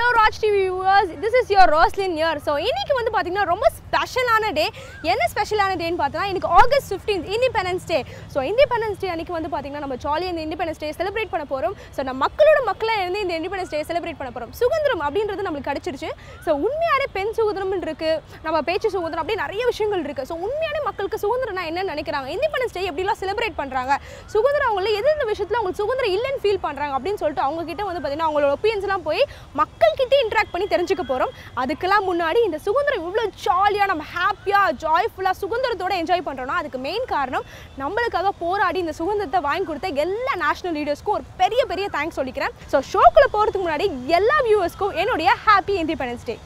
Raj TV viewers this is your Roslin here so இன்னைக்கு வந்து பார்த்தீங்கன்னா ரொம்ப ஸ்பெஷலான டே என்ன ஸ்பெஷலான டேன்னு பார்த்தோன்னா இன்னைக்கு August fifteen independence day so independence day அன்னைக்கு வந்து பார்த்தீங்கன்னா நம்ம ஜாலியாக இந்த இண்டிபெண்டன்ஸ் டே செலிப்ரேட் பண்ண போகிறோம் ஸோ நம்ம மக்களோட மக்களாக இருந்து இந்த இண்டிபெண்டன்ஸ் டே செலிப்ரேட் பண்ண போகிறோம் சுதந்திரம் அப்படின்றது நம்மளுக்கு கிடைச்சிருச்சு ஸோ உண்மையாலே பெண் சுதந்திரம் இருக்கு நம்ம பேச்சு சுதந்திரம் அப்படி நிறைய விஷயங்கள் இருக்கு ஸோ உண்மையான மக்களுக்கு சுதந்திரம்னா என்னன்னு நினைக்கிறாங்க இண்டிபெண்டன்ஸ் டே எப்படிலாம் செலிப்ரேட் பண்ணுறாங்க சுதந்திரம் அவங்கள எது இந்த விஷயத்தில் அவங்களுக்கு சுதந்திரம் இல்லைன்னு ஃபீல் பண்ணுறாங்க அப்படின்னு சொல்லிட்டு அவங்க கிட்ட வந்து பார்த்தீங்கன்னா அவங்களோட ஒப்பீனியன்ஸ்லாம் போய் மக்கள்கிட்ட இன்ட்ராக்ட் பண்ணி தெரிஞ்சுக்க போகிறோம் அதுக்கெல்லாம் முன்னாடி இந்த சுதந்திரம் இவ்வளோ ஜாலியாக நம்ம ஹாப்பியாக ஜாய்ஃபுல்லாக சுதந்திரத்தோட என்ஜாய் பண்ணுறோம்னா அதுக்கு மெயின் காரணம் நம்மளுக்காக போராடி இந்த சுதந்திரத்தை வாங்கி கொடுத்த எல்லா நேஷனல் லீடர்ஸ்க்கும் ஒரு பெரிய பெரிய தேங்க்ஸ் சொல்லிக்கிறேன் ஸோ ஷோக்குள்ளே போகிறதுக்கு முன்னாடி எல்லா வியூவர்ஸ்க்கும் என்னுடைய ஹாப்பி இண்டிபெண்டன்ஸ் டே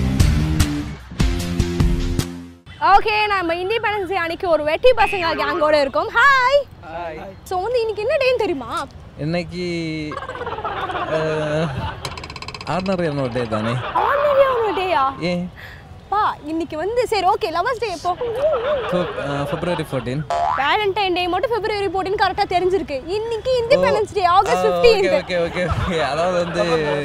ஓகே நம்ம இண்டிபெண்டன்ஸ் டே அன்னைக்கு ஒரு வெட்டி பசங்க கேங்கோட இருக்கோம் ஹாய் ஸோ வந்து இன்னைக்கு என்ன டேன்னு தெரியுமா இன்னைக்கு ஆர்டினரியான ஒரு டே தானே ஆர்டினரியான டேயா ஏன் பா இன்னைக்கு வந்து சரி ஓகே லவர்ஸ் டே எப்போ பிப்ரவரி ஃபோர்டீன் வேலண்டைன் டே மட்டும் பிப்ரவரி 14 கரெக்டாக தெரிஞ்சிருக்கு இன்னைக்கு independence day August okay 15 okay okay okay அதாவது வந்து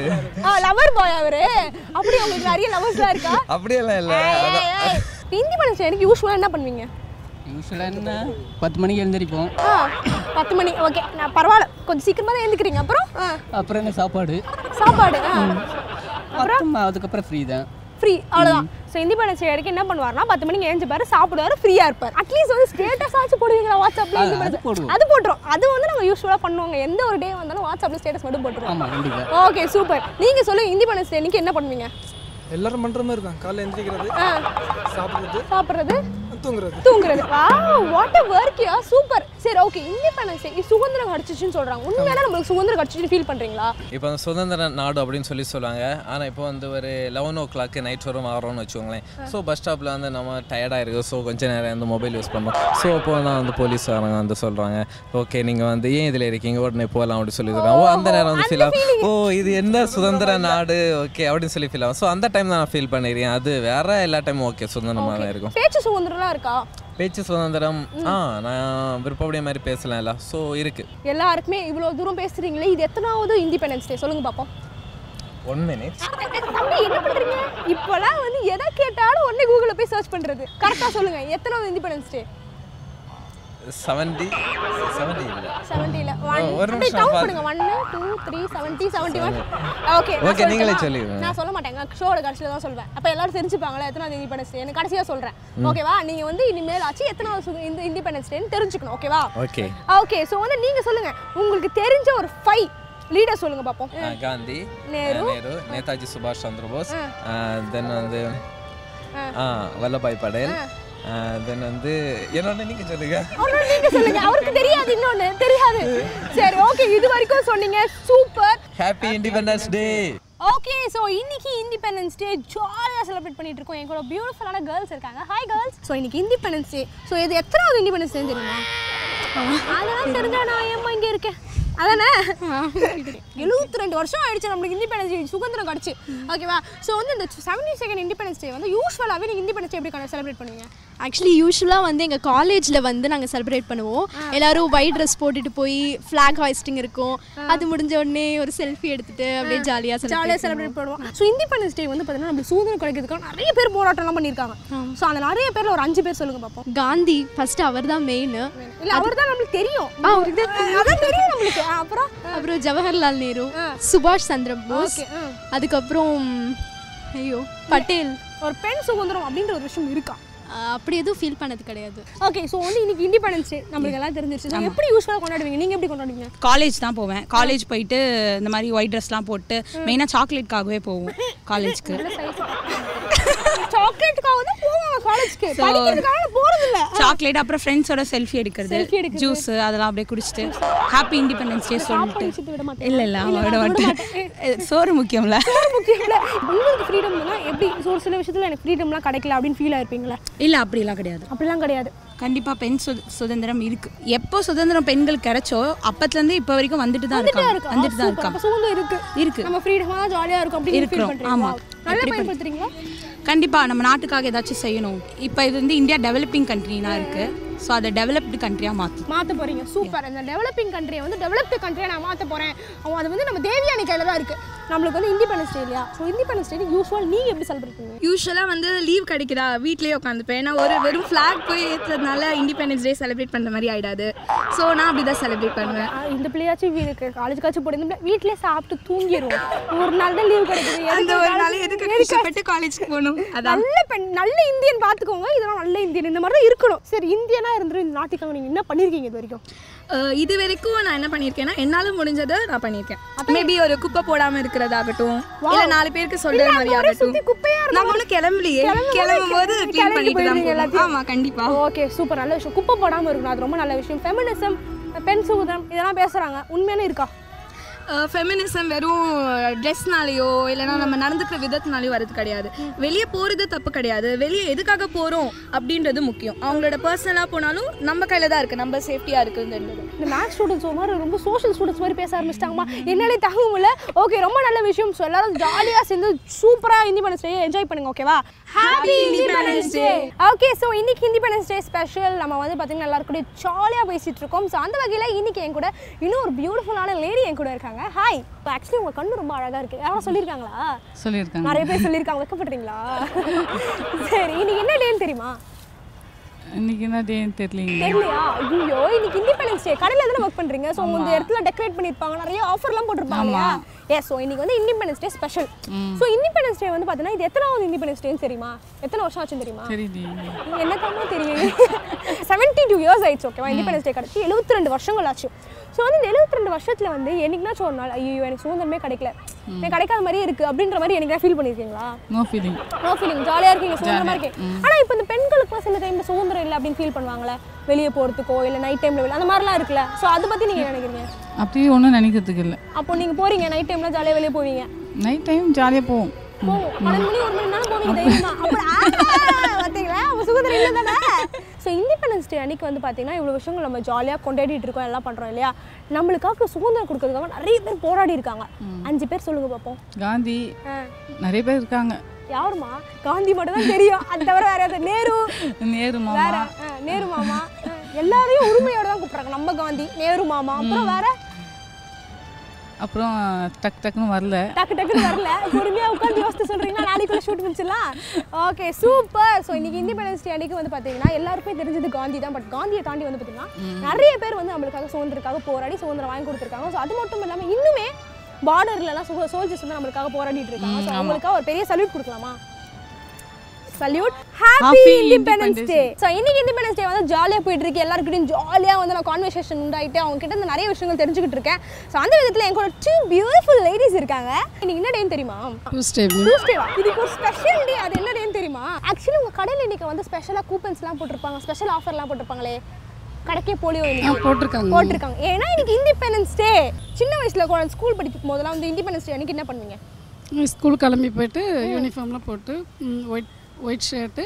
லவர் பாய் அவரு அப்படி உங்களுக்கு நிறைய லவர்ஸ்லாம் இருக்கா அப்படியெல்லாம் இல்லை அதான் இண்டிபெண்டன்ஸ் டே எனக்கு யூஸ்வலாக என்ன பண்ணுவீங்க யூஸ்வலாக என்ன பத்து மணிக்கு எழுந்திரிப்போம் ஆ பத்து மணி ஓகே நான் பரவாயில்ல கொஞ்சம் சீக்கிரமா தான் எழுந்துக்கிறீங்க அப்புறம் ஆ, அப்புறம் என்ன சாப்பாடு சாப்பாடு ஆ அப்புறம் அதுக்கப்புறம் ஃப்ரீ தான் ஃப்ரீ அவ்வளோதான் ஸோ இண்டிபெண்டன்ஸ் டே வரைக்கும் என்ன பண்ணுவார்னா பத்து மணிக்கு எழுந்துப்பாரு சாப்பிடுவாரு ஃப்ரீயாக இருப்பார் அட்லீஸ்ட் வந்து ஸ்டேட்டஸ் ஆச்சு போடுவீங்களா வாட்ஸ்அப்ல அது- அது independence- போடுவோம். அது போட்டுரும் அது வந்து நம்ம யூஸ்வலாக பண்ணுவாங்க எந்த ஒரு டே வந்தாலும் வாட்ஸ்அப்ல ஸ்டேட்டஸ் மட்டும் போட்டுருவோம் ஆமாம் கண்டிப்பாக ஓகே சூப்பர் நீங்க சொல்லுங்க இண்டிபெண்டன்ஸ் டே அன்னைக்கு என்ன பண்ணுவீங்க எல்லாரும் பண்ற மாதிரி தான் காலைல எந்திரிக்கிறது ஆ சாப்பிடுறது சாப்பிட்றது தூங்குறது தூங்குறது வா what uh work yeah super சரி ஓகே இண்டிபெண்டன்ஸ் டே சுதந்திரம் கிடைச்சிச்சுன்னு சொல்றாங்க உண்மையான நம்மளுக்கு சுதந்திரம் கிடைச்சிச்சுன்னு ஃபீல் பண்றீங்களா இப்போ வந்து சுதந்திர நாடு அப்படின்னு சொல்லி சொல்லுவாங்க ஆனால் இப்போ வந்து ஒரு லெவன் ஓ கிளாக்கு நைட் வரும் ஆகிறோம்னு வச்சுக்கோங்களேன் ஸோ பஸ் ஸ்டாப்பில் வந்து நம்ம டயர்டாக இருக்குது ஸோ கொஞ்ச நேரம் வந்து மொபைல் யூஸ் பண்ணோம் ஸோ அப்போ தான் வந்து போலீஸ் வரவங்க வந்து சொல்கிறாங்க ஓகே நீங்கள் வந்து ஏன் இதில் இருக்கீங்க உடனே போகலாம் அப்படின்னு சொல்லி சொல்கிறாங்க ஓ அந்த நேரம் வந்து ஃபீல் ஆகும் ஓ இது என்ன சுதந்திர நாடு ஓகே அப்படின்னு சொல்லி ஃபீல் ஆகும் ஸோ அந்த டைம் தான் நான் ஃபீல் பண்ணிருக்கேன் அது வேற எல்லா டைமும் ஓகே சுதந்திரமாக தான் இருக்கும் பேச்சு சுதந்திரம்லாம் இருக்கா பேச்சு சுதந்திரம் ஆ நான் விருப்பப்படிய மாதிரி பேசலாம்ல ஸோ இருக்குது எல்லாருக்குமே இவ்வளோ தூரம் பேசுறீங்களே இது எத்தனாவது இண்டிபெண்டன்ஸ் டே சொல்லுங்க பாப்போம் ஒன் மினிட் தம்பி என்ன பண்றீங்க இப்போலாம் வந்து எதை கேட்டாலும் உடனே கூகுளில் போய் சர்ச் பண்றது கரெக்டாக சொல்லுங்க எத்தனாவது இண்டிபெண்டன்ஸ் டே செவன்ட்டி செவன்ட்டி இல்லை செவன்ட்டியில் ஒரு ஒன் நிமிஷம் அப்படியே கவுண்ட் பாரு. பண்ணுங்க ஒன்று two three seventy seventy one okay Okay, நீங்களே சொல்லிடுங்க. நான் சொல்ல மாட்டேங்க ஷோட கடைசியில் தான் சொல்வேன் அப்போ எல்லாரும் தெரிஞ்சுப்பாங்களா எத்தனாவது இண்டிபெண்டன்ஸ் டே எனக்கு கடைசியாக சொல்கிறேன் ஓகேவா நீங்கள் வந்து இனிமேல் ஆச்சு எத்தனாவது சு- இந்த இண்டிபெண்டன்ஸ் டேன்னு தெரிஞ்சுக்கணும் ஓகேவா ஓகே ஓகே ஸோ வந்து நீங்கள் சொல்லுங்கள் உங்களுக்கு தெரிஞ்ச ஒரு ஃபைவ் லீடர் சொல்லுங்க பார்ப்போம் காந்தி நேரு. அஹ், நேரு நேதாஜி சுபாஷ் சந்திர போஸ் தென் வந்து ஆ வல்லபாய் படேல் தென் வந்து என்னோட நீங்க சொல்லுங்க ஒன்று நீங்கள் சொல்லுங்க அவருக்கு தெரியாது இன்னொன்று தெரியாது சரி ஓகே இது வரைக்கும் சொன்னீங்க super happy independence day okay so இன்னைக்கு இண்டிபெண்டன்ஸ் டே ஜாலியாக செலிப்ரேட் பண்ணிட்டு இருக்கோம் என் கூட பியூட்டிஃபுல்லான கேர்ள்ஸ் இருக்காங்க ஹாய் கேர்ள்ஸ் ஸோ இன்னைக்கு இண்டிபெண்டன்ஸ் டே ஸோ இது எத்தனாவது இண்டிபெண்டன்ஸ் டே தெரியுமா அதெல்லாம் தெரிஞ்சா நான் ஏம்மா இங்கே இருக்கேன் அதானே எழுபத்தி ரெண்டு வருஷம் ஆயிடுச்சு நம்மளுக்கு இண்டிபெண்டன்ஸ் டே சுதந்திரம் கிடச்சி ஓகேவா ஸோ வந்து இந்த செவன்டி செகண்ட் இண்டிபெண்டன்ஸ் டே வந்து யூஸ்வலாகவே நீங்கள் இண்டிபெண்டன்ஸ் டே எப்படி செலிப்ரேட் பண்ணுவீங்க ஆக்சுவலி யூஸ்வலாக வந்து எங்கள் காலேஜில் வந்து நாங்கள் செலிப்ரேட் பண்ணுவோம் எல்லாரும் ஒயிட் ட்ரெஸ் போட்டுட்டு போய் ஃப்ளாக் ஹாய்ஸ்டிங் இருக்கும் அது முடிஞ்ச உடனே ஒரு செல்ஃபி எடுத்துட்டு அப்படியே ஜாலியாக ஜாலியாக செலிப்ரேட் பண்ணுவோம் ஸோ இண்டிபெண்டன்ஸ் டே வந்து பார்த்தீங்கன்னா நம்ம சுதந்திரம் கிடைக்கிறதுக்காக நிறைய பேர் போராட்டம்லாம் பண்ணியிருக்காங்க ஸோ அந்த நிறைய பேர்ல ஒரு அஞ்சு பேர் சொல்லுங்க பார்ப்போம் காந்தி ஃபர்ஸ்ட் அவர் தான் மெயின் இல்ல அவர் தான் நம்மளுக்கு தெரியும் அதான் தெரியும் நம்மளுக்கு ஆ, அப்புறம் அப்புறம் ஜவஹர்லால் நேரு சுபாஷ் சந்திர போஸ் ஓகே அதுக்கப்புறம் ஐயோ பட்டேல் ஒரு பெண் சுதந்திரம் அப்படின்ற ஒரு விஷயம் இருக்கா அஹ் அப்படி எதுவும் ஃபீல் பண்ணது கிடையாது ஓகே ஸோ வந்து இன்னைக்கு இண்டிபெண்டன்ஸ் டே நம்மளுக்கு எல்லாம் தெரிஞ்சிருச்சு So, எப்படி யூஸ்வலாக கொண்டாடுவீங்க நீங்க எப்படி கொண்டாடுவீங்க காலேஜ் தான் போவேன் காலேஜ் போயிட்டு இந்த மாதிரி ஒயிட் ட்ரெஸ்லாம் போட்டு மெயினாக சாக்லேட்காகவே போவோம் காலேஜ்க்கு சாக்லேட்டுக்காக தான் போவாங்க காலேஜ்க்கு படிக்கிறதுக்காக போறது இல்ல சாக்லேட் அப்புறம் ஃப்ரெண்ட்ஸோட செல்ஃபி எடுக்கிறது Selfie எடுக்கிறது. ஜூஸ் அதெல்லாம் அப்படியே குடிச்சிட்டு ஹாப்பி இண்டிபெண்டன்ஸ் டே சாப்பாடு விஷயத்தை விட சொல்லிட்டு மாட்டேன். இல்லை இல்லை இல்ல, விட நான் விட மாட்டேன் சோறு முக்கியம்ல முக்கியம் இல்ல உங்களுக்கு ஃப்ரீடம்னா எப்படி ஒரு சில விஷயத்துல எனக்கு ஃப்ரீடம்லாம் கிடைக்கல அப்படின்னு ஃபீல் ஆயிருப்பீங்களா இல்லை அப்படிலாம் கிடையாது அப்படிலாம் கிடையாது கண்டிப்பாக பெண் சுத சுதந்திரம் இருக்கு எப்போ சுதந்திரம் பெண்கள் கிடைச்சோ அப்பத்துலேருந்து இப்போ வரைக்கும் வந்துட்டு தான் வந்துட்டே இருக்காங்க இருக்கு வந்துட்டு தான் சூப்பர். இருக்காங்க அப்ப சுதந்திரம் இருக்கு இருக்கு நம்ம ஃப்ரீடமா ஜாலியா இருக்கும் அப்படின்னு ஃபீல் இருக்கிறோம். பண்றீங்க ஆமா. நல்லா எப்படி பயன்படுத்துறீங்களா கண்டிப்பாக நம்ம நாட்டுக்காக ஏதாச்சும் செய்யணும் இப்போ இது வந்து இந்தியா டெவலப்பிங் கண்ட்ரினா இருக்குது ஸோ அதை டெவலப்டு டெவலப்டு கண்ட்ரியாக மாற்றும் மாற்ற போறீங்க சூப்பர் இந்த டெவலப்பிங் கண்ட்ரியை வந்து டெவலப்டு கண்ட்ரியை நான் மாற்ற போகிறேன் அவன் அது வந்து நம்ம தேவியானி கையில் தான் இருக்குது நம்மளுக்கு வந்து இண்டிபெண்டன்ஸ் டே இல்லையா ஸோ இண்டிபெண்டன்ஸ் டே யூஸ்வல் நீங்கள் எப்படி செலிப்ரேட் பண்ணுவீங்க யூஸ்வலாக வந்து லீவ் கிடைக்குதா வீட்லேயே உட்காந்துப்பேன் ஏன்னா ஒரு வெறும் ஃப்ளாக் போய் ஏற்றுறதுனால இண்டிபெண்டன்ஸ் டே செலிப்ரேட் பண்ணுற மாதிரி ஆயிடாது ஸோ நான் அப்படி தான் செலிப்ரேட் பண்ணுவேன் ஆ, இந்த பிள்ளையாச்சும் வீட்டுக்கு காலேஜுக்காச்சும் போட்டு வீட்டிலே சாப்பிட்டு தூங்கிடுவோம் ஒரு நாள் தான் லீவ் கிடைக்குது அந்த எதுக்கு ஒரு நாள் college- எதுக்கு எதுக்கு கஷ்டப்பட்டு காலேஜ்க்கு போகணும் அதான் நல்ல பெண் நல்ல இந்தியன் பார்த்துக்கோங்க இதெல்லாம் நல்ல இந்தியன் இந்த மாதிரி தான் இருக்கணும் சரி இந்தியனா இருந்துட்டு இந்த நாட்டுக்காக நீங்கள் என்ன பண்ணியிருக்கீங்க இது வரைக்கும் அஹ் இது வரைக்கும் நான் என்ன பண்ணியிருக்கேன்னா என்னால் முடிஞ்சதை நான் பண்ணியிருக்கேன் மேபி ஒரு குப்பை போடாமல் இருக்கிறதாகட்டும் இல்லை நாலு பேருக்கு சொல்கிற மாதிரி ஆகட்டும் சுத்தி குப்பையா இருந்தா நம்ம ஒன்றும் கிளம்பலையே கிளம்பும் போது க்ளீன் கிளம்பி பண்ணிட்டு தான் போயிருவீங்க போகணும் எல்லாத்தையும். ஆமாம் கண்டிப்பாக ஓகே சூப்பர் நல்ல விஷயம் குப்பை போடாமல் இருக்கணும் அது ரொம்ப நல்ல விஷயம் ஃபெமினிசம் பெண் சுதந்திரம் இதெல்லாம் பேசுகிறாங்க உண்மையான இருக்கா ஃபெமினிசம் வெறும் ட்ரெஸ்னாலேயோ இல்லைன்னா நம்ம நடந்துக்கிற விதத்தினாலேயோ வரது கிடையாது வெளியே போகிறது தப்பு கிடையாது வெளியே எதுக்காக போகிறோம் அப்படின்றது முக்கியம் அவங்களோட பர்சனலாக போனாலும் நம்ம கையில் தான் இருக்குது நம்ம சேஃப்டியாக இருக்குதுன்றது இந்த மேத்ஸ் ஸ்டூடெண்ட்ஸ் ஒரு மாதிரி ரொம்ப சோஷியல் ஸ்டூடெண்ட்ஸ் மாதிரி பேச ஆரம்பிச்சிட்டாங்கம்மா என்னாலே தாங்க முடியல ஓகே ரொம்ப நல்ல விஷயம் ஸோ எல்லாரும் ஜாலியாக சேர்ந்து சூப்பராக இண்டிபெண்டன்ஸ் டே என்ஜாய் பண்ணுங்க ஓகேவா happy independence day okay so இன்னைக்கு இண்டிபெண்டன்ஸ் டே ஸ்பெஷல் நம்ம வந்து பார்த்தீங்கன்னா எல்லாரும் கூட ஜாலியாக பேசிட்டு இருக்கோம் ஸோ அந்த வகையில் இன்னைக்கு என் கூட இன்னும் ஒரு பியூட்டிஃபுல்லான லேடி என் கூட இருக்காங்க ஹாய் ஆக்சுவலி உங்கள் கண்ணு ரொம்ப அழகாக இருக்கு யாரும் சொல்லியிருக்காங்களா சொல்லியிருக்காங்க நிறைய பேர் சொல்லியிருக்காங்க வைக்கப்படுறீங்களா சரி இன்னைக்கு என்ன டேன்னு தெரியுமா இன்னைக்கு என்ன டேன்னு தெரியலீங்க தெரியலையா ஐயோ இன்னைக்கு இண்டிபெண்டன்ஸ் டே கடையில் தானே ஒர்க் பண்றீங்க ஸோ உங்க இந்த இடத்துல டெக்கரேட் பண்ணிருப்பாங்க நிறைய ஆஃபர்லாம் போட்டிருப்பாங்க இல்லையா எஸ் ஸோ இன்னைக்கு வந்து independence day special so independence day வந்து பார்த்தீங்கன்னா இது எத்தனாவது இண்டிபெண்டன்ஸ் டேன்னு தெரியுமா எத்தனை வருஷம் ஆச்சுன்னு தெரியுமா தெரியலையே என்னக்காம தெரியும் செவன்ட்டி டூ இயர்ஸ் ஆயிடுச்சு ஓகேவா இண்டிபெண்டன்ஸ் டே கிடச்சி எழுபத்தி ரெண்டு வருஷங்கள் ஆச்சு ஸோ வந்து இந்த எழுபத்தி ரெண்டு வருஷத்தில் வந்து என்னைக்குனாச்சும் ஒரு நாள் ஐயோ எனக்கு சுதந்திரமே கிடைக்கல எனக்கு கிடைக்காத மாதிரியே இருக்குது அப்படின்ற மாதிரி எனக்கு ஃபீல் பண்ணியிருக்கீங்களா நோ ஃபீலிங் நோ ஃபீலிங் ஜாலியாக இருக்கீங்க சுதந்திரமா இருக்கீங்க ஆனால் இப்போ இந்த பெண்களுக்குலாம் சில டைம்ல சுதந்திரம் இல்லை அப்படின்னு ஃபீல் பண்ணுவாங்களே வெளியே போகிறதுக்கோ இல்லை நைட் டைமில் வெளியே அந்த மாதிரிலாம் இருக்குல்ல ஸோ அதை பற்றி நீங்கள் நினைக்கிறீங்க அப்படியே ஒன்றும் நினைக்கிறதுக்கு இல்லை அப்போ நீங்கள் போகிறீங்க நைட் டைமில் ஜாலியாக வெளியே போவீங்க நைட் டைம் ஜாலியாக போவோம் போவோம் பன்னெண்டு மணி ஒரு மணி நேரம் போவீங்க தைரியமா அப்படி ஆ, பார்த்தீங்களா அப்போ சுதந்திரம் இல்லை தானே ஸோ இண்டிபெண்டன்ஸ் டே அன்னைக்கு வந்து பார்த்தீங்கன்னா இவ்வளோ விஷயங்கள் நம்ம ஜாலியாக கொண்டாடிட்டு இருக்கோம் எல்லாம் பண்ணுறோம் இல்லையா நம்மளுக்காக சுதந்திரம் கொடுக்கறதுக்காக நிறைய பேர் போராடி இருக்காங்க அஞ்சு பேர் சொல்லுங்க பார்ப்போம் காந்தி ஆ. நிறைய பேர் இருக்காங்க யாருமா காந்தி மட்டும் தான் தெரியும் அது தவிர வேற யாராவது நேரு நேரு வேற மாமா ஆ, நேரு மாமா ஆ, எல்லாரையும் உரிமையோட தான் கூப்பிடுறாங்க நம்ம காந்தி நேரு மாமா அப்புறம் வேற அப்புறம் டக் டக்குன்னு வரல டக்கு டக்குன்னு வரல பொறுமையா உட்காந்து யோசித்து சொல்றீங்கன்னா நாளைக்குள்ள ஷூட் முடிச்சிடலாம் ஓகே சூப்பர் ஸோ இன்னைக்கு இண்டிபெண்டன்ஸ் டே அன்னைக்கு வந்து பார்த்தீங்கன்னா எல்லாருக்குமே தெரிஞ்சது காந்தி தான் பட் காந்தியை தாண்டி வந்து பார்த்தீங்கன்னா நிறைய பேர் வந்து நம்மளுக்காக சுதந்திரக்காக போராடி சுதந்திரம் வாங்கி கொடுத்துருக்காங்க ஸோ அது மட்டும் இல்லாமல் இன்னுமே பார்டர்லலாம் சோல்ஜர்ஸ் வந்து நம்மளுக்காக போராடிட்டு இருக்காங்க ஸோ அவங்களுக்காக ஒரு பெரிய சல்யூட் கொடுக்கலாமா salute happy Happy independence Independence day so இன்னைக்கு இண்டிபெண்டன்ஸ் டே வந்து ஜாலியாக போயிட்டு இருக்கு எல்லாருக்கிட்டையும் ஜாலியாக வந்து நான் கான்வர்சேஷன் உண்டாயிட்டு அவங்க கிட்ட இருந்து நிறைய விஷயங்கள் தெரிஞ்சுக்கிட்டு இருக்கேன் ஸோ அந்த விதத்தில் என் கூட டூ பியூட்டிஃபுல் லேடிஸ் இருக்காங்க இன்னைக்கு என்ன டேன்னு தெரியுமா டியூஸ்டே டியூஸ்டேவா இதுக்கு ஒரு ஸ்பெஷல் டே அது என்ன டேன்னு தெரியுமா ஆக்சுவலி உங்கள் கடையில் இன்னைக்கு வந்து ஸ்பெஷலாக கூப்பன்ஸ்லாம் போட்டிருப்பாங்க ஸ்பெஷல் ஆஃபர்லாம் போட்டிருப்பாங்களே கடைக்கே போலியோ இன்னைக்கு போட்டிருக்காங்க போட்டிருக்காங்க ஏன்னா இன்னைக்கு இண்டிபெண்டன்ஸ் டே சின்ன வயசுல குழந்தை ஸ்கூல் படிக்கும் போதெல்லாம் வந்து இண்டிபெண்டன்ஸ் டே அன்னைக்கு என்ன பண்ணுவீங்க ஸ்கூல் கிளம்பி போயிட்டு யூனிஃபார்ம்லாம் போட்டு ஒயிட் ஒயிட் ஷர்ட்டு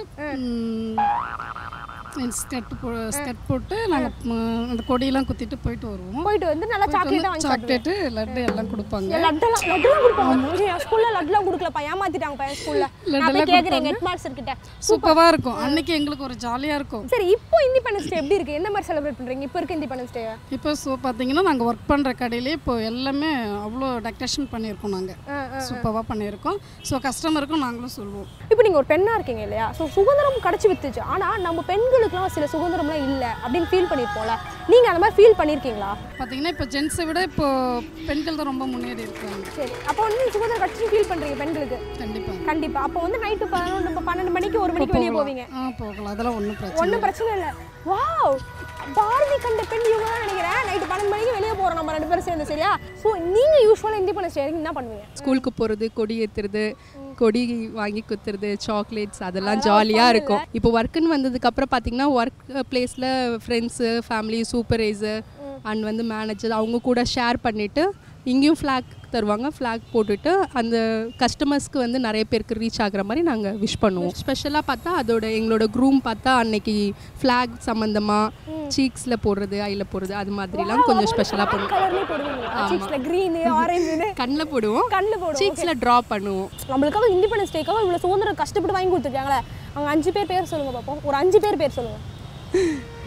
ஸ்கர்ட் போ ஸ்கர்ட் போட்டு நாங்கள் அந்த கொடியெல்லாம் குத்திட்டு போயிட்டு வருவோம் போயிட்டு வந்து நல்லா சாக்லேட்டாக வாங்கி சாப்பிடுவீங்க. சாக்லேட்டு லட்டு எல்லாம் கொடுப்பாங்க லட்டெல்லாம் லட்டெல்லாம் கொடுப்பாங்க என் ஸ்கூல்ல லட்டுலாம் கொடுக்கலப்பா ஏமாத்திட்டாங்க பையன் ஸ்கூல்ல நான் போய் கேட்குறேன் ஹெட் மாஸ்டர் கிட்ட சூப்பராக இருக்கும் அன்னைக்கு எங்களுக்கு ஒரு ஜாலியாக இருக்கும் சரி இப்போ இண்டிபெண்டன்ஸ் டே எப்படி இருக்கு எந்த மாதிரி செலிப்ரேட் பண்றீங்க இப்போ இருக்க இண்டிபெண்டன்ஸ் டே இப்போ ஸோ பார்த்தீங்கன்னா நாங்கள் ஒர்க் பண்ணுற கடையிலே இப்போ எல்லாமே அவ்வளோ டெக்கரேஷன் பண்ணியிருக்கோம் நாங்கள் சூப்பராக பண்ணியிருக்கோம் ஸோ கஸ்டமருக்கும் நாங்களும் சொல்லுவோம் இப்போ நீங்க ஒரு பெண்ணா இருக்கீங்க இல்லையா ஸோ சுதந்திரம் கிடைச்சி வித்துச்சு ஆனா நம்ம பெண்களுக்குலாம் சில சுதந்திரம்லாம் இல்லை அப்படின்னு ஃபீல் பண்ணியிருப்போம்ல நீங்க அந்த மாதிரி ஃபீல் பண்ணியிருக்கீங்களா பார்த்தீங்கன்னா இப்போ ஜென்ஸை விட இப்போ பெண்கள் தான் ரொம்ப முன்னேறி இருக்காங்க சரி அப்போ வந்து நீங்க சுதந்திரம் கிடைச்சி ஃபீல் பண்றீங்க பெண்களுக்கு கண்டிப்பாக கண்டிப்பா அப்போ வந்து நைட்டு பதினொன்று பன்னெண்டு மணிக்கு ஒரு மணிக்கு வெளியே போவீங்க ஆ போகலாம் அதெல்லாம் ஒன்றும் பிரச்சனை ஒன்றும் பிரச்சனை இல்லை வாவ் பாரதி கண்ட பெண் இவங்க தான் நினைக்கிறேன் நைட்டு பன்னெண்டு மணிக்கு வெளியே போகிறோம் நம்ம ரெண்டு பேரும் சேர்ந்து சரியா ஸோ நீங்கள் யூஸ்வலாக இண்டிபெண்டன்ஸ் டே என்ன பண்ணுவீங்க ஸ்கூலுக்கு போகிறது கொடி ஏற்றுறது கொடி வாங்கி குத்துறது சாக்லேட்ஸ் அதெல்லாம் ஜாலியாக இருக்கும் இப்போ ஒர்க்குன்னு வந்ததுக்கப்புறம் பார்த்தீங்கன்னா ஒர்க் பிளேஸில் ஃப்ரெண்ட்ஸு ஃபேமிலி சூப்பர்வைசர் அண்ட் வந்து மேனேஜர் அவங்க கூட ஷேர் பண்ணிவிட்டு இங்கேயும் ஃப்ளாக் தருவாங்க ஃப்ளாக் போட்டுட்டு அந்த கஸ்டமர்ஸ்க்கு வந்து நிறைய பேருக்கு ரீச் ஆகுற மாதிரி நாங்கள் விஷ் பண்ணுவோம் ஸ்பெஷலாக பார்த்தா அதோட எங்களோட க்ரூம் பார்த்தா அன்னைக்கு ஃப்ளாக் சம்மந்தமாக சீக்ஸில் போடுறது ஐயில் போடுறது அது மாதிரிலாம் கொஞ்சம் ஸ்பெஷலாக பண்ணுவோம் கலர்லேயே போடுவீங்களா சீக்ஸில் க்ரீனு ஆரஞ்சுன்னு கண்ணில் போடுவோம் கண்ணில் போடுவோம் சீக்ஸில் ட்ரா பண்ணுவோம் நம்மளுக்காக இண்டிபெண்டன்ஸ் டேக்காக இவ்வளோ சுதந்திரம் கஷ்டப்பட்டு வாங்கி கொடுத்துருக்காங்களே அவங்க அஞ்சு பேர் பேர் சொல்லுங்க பார்ப்போம் ஒரு அஞ்சு பேர் பேர் சொல்லுங்க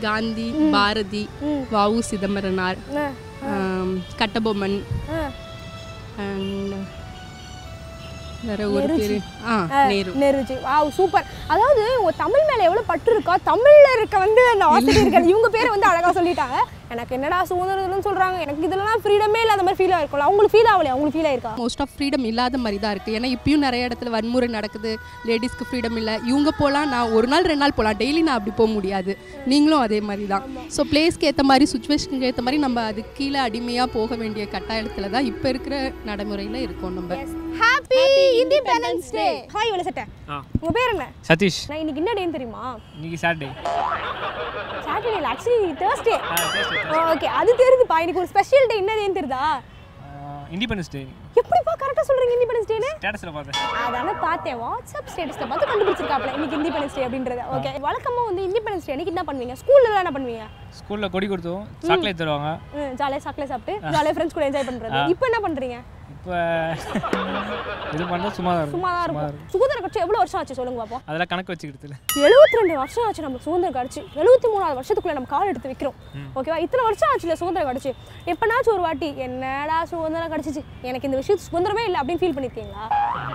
காந்தி பாரதி வாவு சிதம்பரனார் ஆம், கட்டபொம்மன் and வேற ஒரு பேரு ஆ நேரு நெருஜி வாவ் சூப்பர் அதாவது உங்க தமிழ் மேல எவ்வளவு பற்று இருக்கா தமிழ்ல இருக்க வந்து அந்த ஆசிரியர்கள் இவங்க பேரை வந்து அழகா சொல்லிட்டாங்க எனக்கு என்னடா சுதந்திரம்னு சொல்றாங்க எனக்கு இதெல்லாம் ஃப்ரீடமே இல்லாத மாதிரி ஃபீல் ஆயிருக்கும்ல அவங்களுக்கு ஃபீல் ஆகலையா அவங்களுக்கு ஃபீல் ஆயிருக்கா மோஸ்ட் ஆஃப் ஃப்ரீடம் இல்லாத மாதிரி தான் இருக்குது ஏன்னா இப்பயும் நிறைய இடத்துல வன்முறை நடக்குது லேடிஸ்க்கு ஃப்ரீடம் இல்லை இவங்க போகலாம் நான் ஒரு நாள் ரெண்டு நாள் போகலாம் டெய்லி நான் அப்படி போக முடியாது நீங்களும் அதே மாதிரி தான் ஸோ பிளேஸ்க்கு ஏற்ற மாதிரி சுச்சுவேஷனுக்கு ஏற்ற மாதிரி நம்ம அது கீழே அடிமையாக போக வேண்டிய கட்டாயத்தில் தான் இப்போ இருக்கிற நடைமுறையில் இருக்கோம் நம்ம ஹாப்பி இண்டிபெண்டன்ஸ் டே ஹாய் இவ்வளவு சட்டை உங்க பேர் என்ன சதீஷ் நான் இன்னைக்கு என்ன டேன்னு தெரியுமா இன்னைக்கு சாட்டர்டே சாட்டர்டே இல்லை ஆக்சுவலி தேர்ஸ்டே ஓகே அது தெரியுதுப்பா இன்னைக்கு ஒரு ஸ்பெஷல் டே என்ன டேன்னு தெரியுதா இண்டிபெண்டன்ஸ் டே எப்படிப்பா கரெக்டாக சொல்றீங்க இண்டிபெண்டன்ஸ் டேன்னு ஸ்டேட்டஸில் பார்த்தேன் அதான பார்த்தேன் வாட்ஸ்அப் ஸ்டேட்டஸ்ல பார்த்து கண்டுபிடிச்சிருக்காப்ல இன்னைக்கு இண்டிபெண்டன்ஸ் டே அப்படின்றது ஓகே வழக்கமா வந்து இண்டிபெண்டன்ஸ் டே அன்னைக்கு என்ன பண்ணுவீங்க ஸ்கூல்ல என்ன பண்ணுவீங்க ஸ்கூலில் கொடி கொடுத்தோம் சாக்லேட் தருவாங்க ஜாலியாக சாக்லேட் சாப்பிட்டு ஜாலியாக ஃப்ரெண்ட்ஸ் கூட என்ஜாய் பண்றது இப்போ என்ன பண்றீங்க இப்போ இது பண்ணுறது சும்மா தான் சும்மா தான் இருக்கும் இருக்கும் சுதந்திரம் கட்சி எவ்வளோ வருஷம் ஆச்சு சொல்லுங்க பாப்போம் அதெல்லாம் கணக்கு வச்சுக்கிட்டு எழுபத்தி ரெண்டு வருஷம் ஆச்சு நம்ம சுதந்திரம் கடிச்சு எழுபத்தி மூணாவது வருஷத்துக்குள்ள நம்ம கால் எடுத்து வைக்கிறோம் ஓகேவா இத்தனை வருஷம் ஆச்சுல சுதந்திரம் கடிச்சு எப்பனாச்சும் ஒரு வாட்டி என்னடா சுதந்திரம் கடிச்சிச்சு எனக்கு இந்த விஷயத்து சுதந்திரமே இல்லை அப்படின்னு ஃபீல் பண்ணிருக்கீங்களா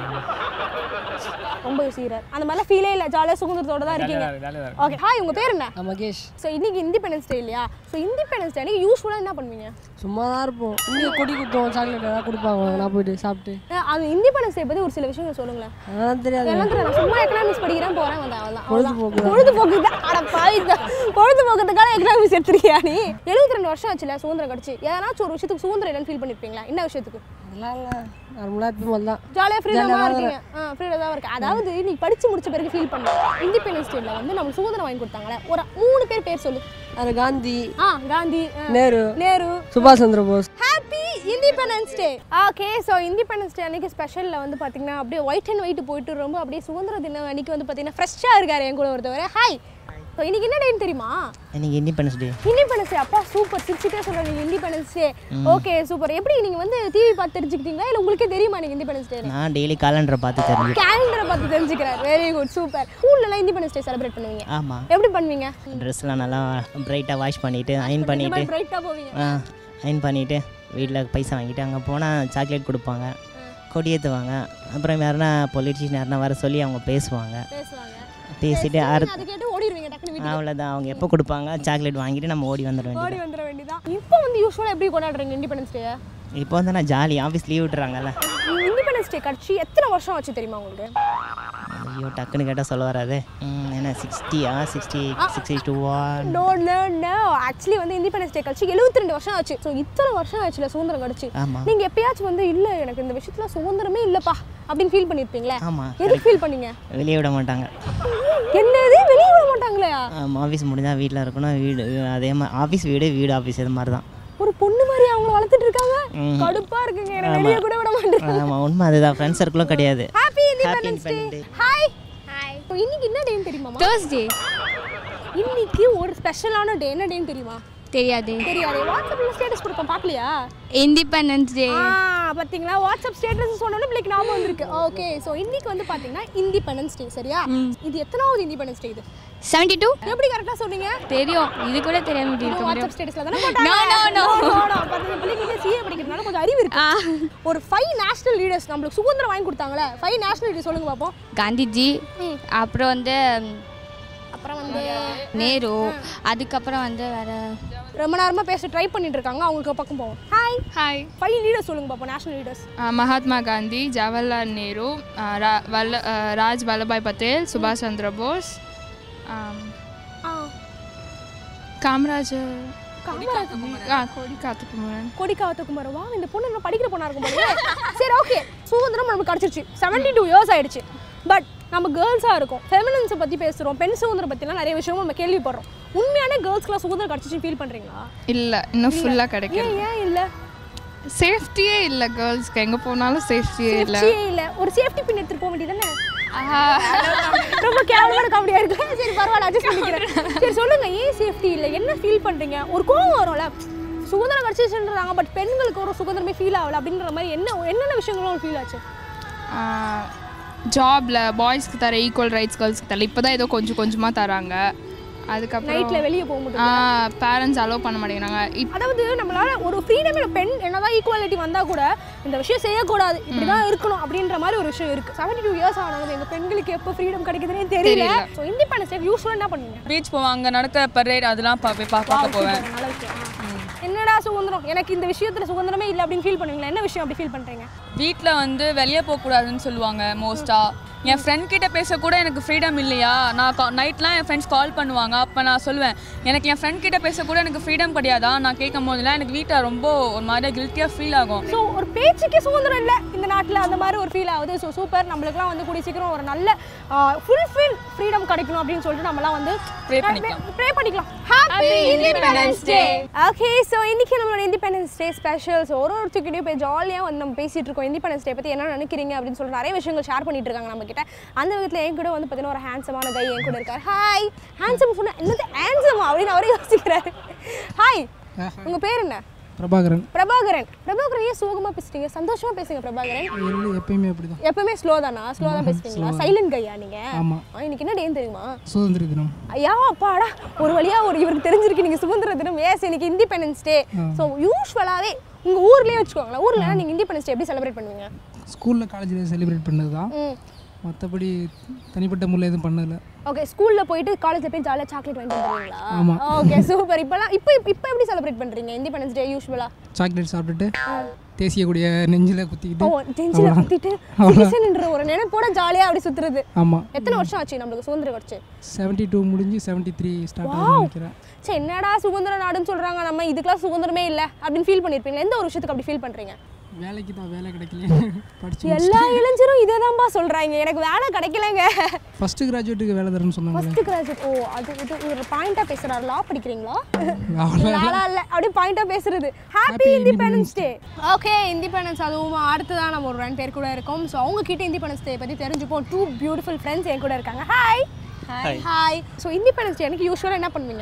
ரொம்ப யோசிக்கிறார் அந்த மாதிரிலாம் ஃபீலே இல்லை ஜாலியாக சுதந்திரத்தோட தான் இருக்கீங்க ஜாலியாக தான் ஓகே ஹாய் உங்க பேர் என்ன மகேஷ் ஸோ இன்னைக்கு இண்டிபெண்டன்ஸ் டே இல்லையா ஸோ இண்டிபெண்டன்ஸ் டே அன்னைக்கு யூஸ்ஃபுல்லாக என்ன பண்ணுவீங்க சும்மா தான் இருப்போம் இங்கே கொடி குத்துவோம் சாக்லேட் ஏதாவது கொடுப்பாங்க நான் போயிட்டு சாப்பிட்டு அஹ் அது இண்டிபெண்டன்ஸ் டே பற்றி ஒரு சில விஷயங்கள் சொல்லுங்களேன் அதெல்லாம் தெரியாது எல்லாம் தெரியாது நான் சும்மா எக்கனாமிக்ஸ் படிக்கிறேன் போறேன் வந்தேன் அவ்வளவுதான் பொழுதுபோக்கு தான். பொழுதுபோக்கு தான் அட பாவி தான். பொழுதுபோக்குறதுக்காக எக்கனாமிக்ஸ் எடுத்திருக்கியா நீ எழுபத்தி ரெண்டு வருஷம் ஆச்சுல சுதந்திரம் கடிச்சு எதனாச்சும் ஒரு விஷயத்துக்கு சுதந்திரம் இல்லைன்னு ஃபீல் பண்ணிருப்பீங்களா என்ன விஷயத்துக்கு அதெல்லாம் இல்லை நார்மலாக எப்பயும் போல தான் ஜாலியாக ஃப்ரீடமாக ஜாலியா தான் இருக்கீங்க ஆ ஃப்ரீடாக தான் இருக்கு அதாவது நீ படிச்சு முடிச்ச பிறகு ஃபீல் பண்ண இண்டிபெண்டன்ஸ் டேல வந்து நம்மளுக்கு சுதந்திரம் வாங்கி கொடுத்தாங்களே ஒரு மூணு பேர் பேர் சொல்லு அது காந்தி ஆ காந்தி ஆ, நேரு நேரு சுபாஷ் Chandra Bose happy independence day okay so independence day அன்னைக்கு ஸ்பெஷலில் வந்து பார்த்தீங்கன்னா அப்படியே ஒயிட் அண்ட் ஒயிட் போயிட்டு ரொம்ப அப்படியே சுதந்திர தினம் அன்னைக்கு வந்து பார்த்தீங்கன்னா ஃப்ரெஷ்ஷாக இருக்காரு என் கூட ஒருத்தவர் ஹாய் ஸோ இன்னைக்கு என்ன டேன்னு தெரியுமா இன்னைக்கு இண்டிபெண்டன்ஸ் டே இண்டிபெண்டன்ஸ் டே அப்பா சூப்பர் சிரிச்சுட்டே சொல்கிறாங்க இண்டிபெண்டன்ஸ் டே ஓகே சூப்பர் எப்படி நீங்கள் வந்து டிவி பார்த்து தெரிஞ்சுக்கிட்டீங்களா இல்லை உங்களுக்கே தெரியுமா நீங்கள் இண்டிபெண்டன்ஸ் டே நான் டெய்லி காலண்டரை பார்த்து தெரிஞ்சு கேலண்டரை பார்த்து தெரிஞ்சுக்கிறேன் வெரி குட் சூப்பர் ஸ்கூல்லலாம் இண்டிபெண்டன்ஸ் டே செலிப்ரேட் பண்ணுவீங்க ஆமாம் எப்படி பண்ணுவீங்க ட்ரெஸ்லாம் நல்லா பிரைட்டாக வாஷ் பண்ணிவிட்டு அயன் பண்ணிவிட்டு பிரைட்டாக போவீங்க ஆ அயன் பண்ணிவிட்டு வீட்டில் பைசா வாங்கிட்டு அங்கே போனால் சாக்லேட் கொடுப்பாங்க கொடியேற்றுவாங்க அப்புறம் யாருன்னா பொலிட்டிஷியன் யாருன்னா வர சொல்லி அவங்க பேசுவாங்க பேசுவாங்க பேசிட்டு அறு அது கேட்டு ஓடிடுவீங்க டக்குனு வீட்டுக்கு அவ்வளோதான் அவங்க எப்போ கொடுப்பாங்க சாக்லேட் வாங்கிட்டு நம்ம ஓடி வந்துட வேண்டியது ஓடி வந்துட வேண்டியதான் இப்போ வந்து யூஸ்வலாக எப்படி கொண்டாடுறீங்க இண்டிபெண்டன்ஸ் டே இப்போ வந்து நான் ஜாலி ஆஃபீஸ் லீவ் விட்டுறாங்கல்ல இண்டிபெண்டன்ஸ் டே கட்சி எத்தனை வருஷம் ஆச்சு தெரியுமா உங்களுக்கு ஐயோ டக்குன்னு கேட்டால் சொல்ல வராது ம், என்ன சிக்ஸ்டியா sixty sixty two one no no no actually வந்து இண்டிபெண்டன்ஸ் டே கட்சி எழுபத்தி ரெண்டு வருஷம் ஆச்சு ஸோ இத்தனை வருஷம் ஆச்சுல சுதந்திரம் கடிச்சு ஆமா. நீங்க எப்பயாச்சும் வந்து இல்ல எனக்கு இந்த விஷயத்துல சுதந்திரமே இல்லப்பா அப்படின்னு ஃபீல் பண்ணிருப்பீங்களே ஆமாம் எதுக்கு ஃபீல் பண்ணீங்க வெளியே விட மாட்டாங்க என்னது வெளியே விட மாட்டாங்களே ஆஃபீஸ் முடிஞ்சால் வீட்டில் இருக்கணும் வீடு அதே மாதிரி ஆஃபீஸ் வீடு வீடு ஆஃபீஸ் இது மாதிரி தான் ஒரு பொண்ணு மாதிரி அவங்கள வளர்த்துட்டு இருக்காங்க ம். கடுப்பா இருக்குங்க எனக்கு வெளியே கூட விட மாட்டேன் ஆமாம் உண்மை அதுதான் ஃப்ரெண்ட்ஸ் சர்க்கிளும் கிடையாது happy happy independence day independence day hi hi இன்னைக்கு என்ன டேன்னு தெரியுமா தேர்ஸ்டே இன்னைக்கு ஒரு ஸ்பெஷலான டே என்ன டேன்னு தெரியுமா தெரியாது தெரியாது வாட்ஸ்அப்ல ஸ்டேட்டஸ் கொடுப்போம் பார்க்கலையா இண்டிபெண்டன்ஸ் டே ஆ பாத்தீங்களா வாட்ஸ்அப் ஸ்டேட்டஸ் சொன்னோன்னே பிள்ளைக்கு ஞாபகம் வந்திருக்கு ஓகே ஸோ இன்னைக்கு வந்து பாத்தீங்கன்னா இண்டிபெண்டன்ஸ் டே சரியா இது எத்தனாவது இண்டிபெண்டன்ஸ் டே இது செவன்டி டூ எப்படி கரெக்டா சொன்னீங்க தெரியும் இது கூட தெரியாம இது வாட்ஸ்அப் ஸ்டேட்டஸ்ல தானே No, போட்டாங்க no, no. பாத்தீங்க பிள்ளைங்க சிஏ படிக்கிறதுனால கொஞ்சம் அறிவு இருக்கு ஒரு ஃபைவ் நேஷனல் லீடர்ஸ் நம்மளுக்கு சுதந்திரம் வாங்கி கொடுத்தாங்களே ஃபைவ் நேஷனல் லீடர்ஸ் சொல்லுங்க பாப்போம் காந்திஜி அப்புறம் வந்து அப்புறம் வந்து நேரு அதுக்கப்புறம் வந்து வேற ரொம்ப நேரமா பேச ட்ரை பண்ணிட்டு இருக்காங்க அவங்களுக்கு பக்கம் போவோம் ஹாய் ஹாய் ஃபைவ் லீடர்ஸ் சொல்லுங்க பாப்போம் நேஷனல் லீடர்ஸ் மகாத்மா காந்தி ஜவஹர்லால் நேரு ஆ, ரா- வல்ல ஆ, ராஜ் வல்லபாய் பட்டேல் சுபாஷ் சந்திர போஸ் ஆம், காமராஜர் ஆ, கொடி காத்துக்குமரன் கொடிக்காவத்த குமார் வா இந்த பொண்ணு என்ன படிக்கிற பொண்ணா இருக்கும் போல சரி ஓகே சுதந்திரம் நமக்கு கிடைச்சிருச்சு செவன்டி டூ இயர்ஸ் ஆயிடுச்சு பட் நம்ம கேர்ள்ஸாக இருக்கோம் ஃபெமினன்ஸை பற்றி பேசுகிறோம் பெண் சுதந்திரம் பற்றிலாம் நிறைய விஷயமும் நம்ம கேள்விப்படுறோம் உண்மையான கேர்ள்ஸ்க்குலாம் சுதந்திரம் கிடச்சிச்சு ஃபீல் பண்ணுறீங்களா இல்லை இன்னும் ஃபுல்லாக கிடைக்கல ஏன் ஏன் இல்லை சேஃப்டியே இல்லை கேர்ள்ஸ்க்கு எங்கே போனாலும் சேஃப்டியே இல்லை சேஃப்டியே இல்லை ஒரு சேஃப்டி பின் எடுத்துட்டு போக வேண்டியதானே ரொம்ப கேவலமான காமெடியா இருக்கு சரி பரவாயில்ல அட்ஜஸ்ட் பண்ணிக்கிறேன் சரி சொல்லுங்க ஏன் சேஃப்டி இல்லை என்ன ஃபீல் பண்றீங்க ஒரு கோவம் வரும்ல சுதந்திரம் கிடைச்சிச்சுன்றாங்க பட் பெண்களுக்கு ஒரு சுதந்திரமே ஃபீல் ஆகல அப்படின்ற மாதிரி என்ன என்னென்ன விஷயங்களும் ஃபீல் ஆச்சு ஜாபில் பாய்ஸ்க்கு தர ஈக்குவல் ரைட்ஸ் கேர்ள்ஸ்க்கு தரல இப்போ தான் ஏதோ கொஞ்சம் கொஞ்சமாக தராங்க அதுக்கப்புறம் நைட்ல வெளியே போக முடியல பேரண்ட்ஸ் அலோவ் பண்ண மாட்டேங்கிறாங்க இப் அதாவது நம்மளால ஒரு ஃப்ரீடம் பெண் என்னதான் ஈக்குவாலிட்டி வந்தா கூட இந்த விஷயம் செய்யக்கூடாது இப்படிதான் இருக்கணும் அப்படின்ற மாதிரி ஒரு விஷயம் இருக்கு செவன்டி டூ இயர்ஸ் ஆனது எங்க பெண்களுக்கு எப்போ ஃப்ரீடம் கிடைக்குதுன்னே தெரியல தெரியல. ஸோ இண்டிபெண்டன்ஸ் டே யூஸ்வலாக என்ன பண்ணுவீங்க பீச் போவேன் அங்கே நடக்கிற பரேட் அதெல்லாம் பார்ப்பேன் பா- பார்க்க போவேன் நல்ல விஷயம் என்னடா சுதந்திரம் எனக்கு இந்த விஷயத்துல சுதந்திரமே இல்லை அப்படின்னு ஃபீல் பண்ணுவீங்களா என்ன விஷயம் அப்படி ஃபீல் பண்றீங்க வீட்டில் வந்து வெளியே போகக்கூடாதுன்னு சொல்லுவாங்க மோஸ்ட்டாக என் ஃப்ரெண்ட் கிட்ட பேச கூட எனக்கு ஃப்ரீடம் இல்லையா நான் நைட்லாம் என் ஃப்ரெண்ட்ஸ் கால் பண்ணுவாங்க அப்போ நான் சொல்லுவேன் எனக்கு என் ஃப்ரெண்ட் கிட்ட பேச கூட எனக்கு ஃப்ரீடம் கிடையாதா நான் கேட்கும் போதெல்லாம் எனக்கு வீட்டில் ரொம்ப ஒரு மாதிரி கில்ட்டியாக ஃபீல் ஆகும் ஸோ ஒரு பேச்சுக்கே சுதந்திரம் இல்லை இந்த நாட்டில் அந்த மாதிரி ஒரு ஃபீல் ஆகுது ஸோ சூப்பர் நம்மளுக்குலாம் வந்து கூடிய சீக்கிரம் ஒரு நல்ல ஃபுல்ஃபில் ஃப்ரீடம் கிடைக்கணும் அப்படின்னு சொல்லிட்டு நம்மலாம் வந்து Pray பண்ணிக்கலாம். ப்ரே பண்ணிக்கலாம் happy independence day okay so இன்னைக்கு நம்மளோட இண்டிபெண்டன்ஸ் டே ஸ்பெஷல் ஸோ ஒரு ஒருத்தர்கிட்டயும் போய் ஜாலியாக வந்து நம்ம பேசிட்டு இருக்கோம் இண்டிபெண்டன்ஸ் டே பற்றி என்ன நினைக்கிறீங்க அப்படின்னு சொல்லிட்டு நிறைய விஷயங்கள் ஷேர் பண்ணிட்டு இருக்காங்க நம்ம கிட்ட அந்த விதத்தில் என் கூட வந்து பார்த்தீங்கன்னா ஒரு ஹேண்ட்ஸமான கை என் கூட இருக்கார் ஹாய் ஹேண்ட்ஸம் சொன்ன என்னது ஹேண்ட்ஸமா அப்படின்னு அவரே யோசிக்கிறாரு ஹாய் உங்கள் பேர் என்ன பிரபாகரன் பிரபாகரன் பிரபாகரன் ஏன் சோகமா பேசுறீங்க சந்தோஷமா பேசுங்க பிரபாகரன் இல்லை எப்பயுமே அப்படி தான் எப்பவுமே ஸ்லோ தானா ஸ்லோ தான் பேசுறீங்களா சைலண்ட் கையா நீங்க ஆமா. ஆ, இன்னைக்கு என்ன டேன்னு தெரியுமா சுதந்திர தினம் ஐயா அப்பாடா ஒரு வழியா ஒரு இவருக்கு தெரிஞ்சிருக்கு நீங்க சுதந்திர தினம் ஏஸ் இன்னைக்கு இண்டிபெண்டன்ஸ் டே ஸோ யூஸ்வலாவே உங்க ஊர்லயே வச்சுக்கோங்களேன் ஊர்ல நீங்க இண்டிபெண்டன்ஸ் டே எப்படி செலிப்ரேட் பண்ணுவீங்க ஸ்கூலில் காலேஜில் செலிப்ரேட் பண்ணது தான் ம் மற்றபடி தனிப்பட்ட முறையில் எதுவும் பண்ணதில்ல ஓகே ஸ்கூல்ல போயிட்டு காலேஜ்ல போய் ஜாலியாக சாக்லேட் வாங்கிட்டு வந்துருவீங்களா ஆமா. ஓகே சூப்பர் இப்போலாம் இப்போ இப்போ எப்படி செலிப்ரேட் பண்றீங்க இண்டிபெண்டன்ஸ் டே யூஸ்வலா சாக்லேட் சாப்பிட்டுட்டு தேசிய கொடியை நெஞ்சில் குத்திக்கிட்டு ஓ டென்ஷன் அவ்வளவுதான். குத்திட்டு அவ்வளவுதான். சிட்டிசன்ன்ற ஒரு நினைப்போட ஜாலியா அப்படி சுத்துறது ஆமாம் எத்தனை வருஷம் ஆச்சு நம்மளுக்கு சுதந்திரம் கிடைச்சு செவன்ட்டி டூ முடிஞ்சு செவன்ட்டி த்ரீ ஸ்டார்ட் Wow. ஆகுதுன்னு நினைக்கிறேன் சரி என்னடா சுதந்திர நாடுன்னு சொல்றாங்க நம்ம இதுக்கெல்லாம் சுதந்திரமே இல்லை அப்படின்னு ஃபீல் பண்ணிருப்பீங்க எந்த ஒரு விஷயத்துக்கு அப்படி ஃபீல் பண்றீங்க வேலைக்கு தான் வேலை கிடைக்கல படிச்சு எல்லா இளைஞரும் இதே தான்ப்பா சொல்றாங்க எனக்கு வேலை கிடைக்கலங்க ஃபர்ஸ்ட் கிராஜுவேட்டுக்கு வேலை தரேன்னு சொன்னாங்களே ஃபர்ஸ்ட் கிராஜுவேட் ஓ அது இது ஒரு பாயிண்டா பேசுறாரு லா படிக்கிறீங்களா அவ்வளோ லாலா இல்ல அப்படியே பாயிண்டா பேசுறது happy independence day okay independence அதுவும் அடுத்ததான் நம்ம ஒரு ரெண்டு பேர் கூட இருக்கோம் ஸோ அவங்க கிட்ட இண்டிபெண்டன்ஸ் டே பத்தி தெரிஞ்சுப்போம் டூ பியூட்டிஃபுல் ஃப்ரெண்ட்ஸ் என் கூட இருக்காங்க hi Hi. Hi so independence day எனக்கு யூஸ்வலாக என்ன பண்ணுவீங்க